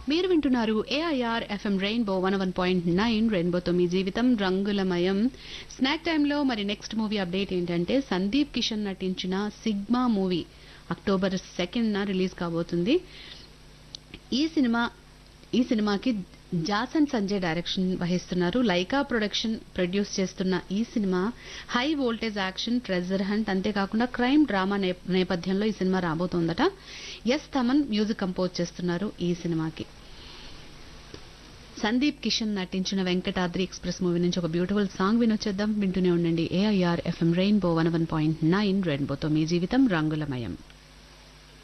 మీరు వింటున్నారు AIR FM Rainbow one one point nine రెయిన్బోతో మీ జీవితం రంగులమయం స్నాక్ టైంలో మరి నెక్స్ట్ మూవీ అప్డేట్ ఏంటంటే సందీప్ కిషన్ నటించిన సిగ్మా మూవీ అక్టోబర్ సెకండ్న రిలీజ్ కాబోతుంది ఈ సినిమా ఈ సినిమాకి జాసన్ సంజయ్ డైరెక్షన్ వహిస్తున్నారు లైకా ప్రొడక్షన్ ప్రొడ్యూస్ చేస్తున్న ఈ సినిమా high voltage action treasure hunt అంతేకాకుండా క్రైమ్ డ్రామా నేప- నేపథ్యంలో ఈ సినిమా రాబోతోందట ఎస్ తమన్ మ్యూజిక్ కంపోజ్ చేస్తున్నారు ఈ సినిమాకి సందీప్ కిషన్ నటించిన వెంకటాద్రి ఎక్స్ప్రెస్ మూవీ నుంచి ఒక బ్యూటిఫుల్ సాంగ్ వినొచ్చేద్దాం వింటూనే ఉండండి AIR FM Rainbow one one point nine రెయిన్బోతో మీ జీవితం రంగులమయం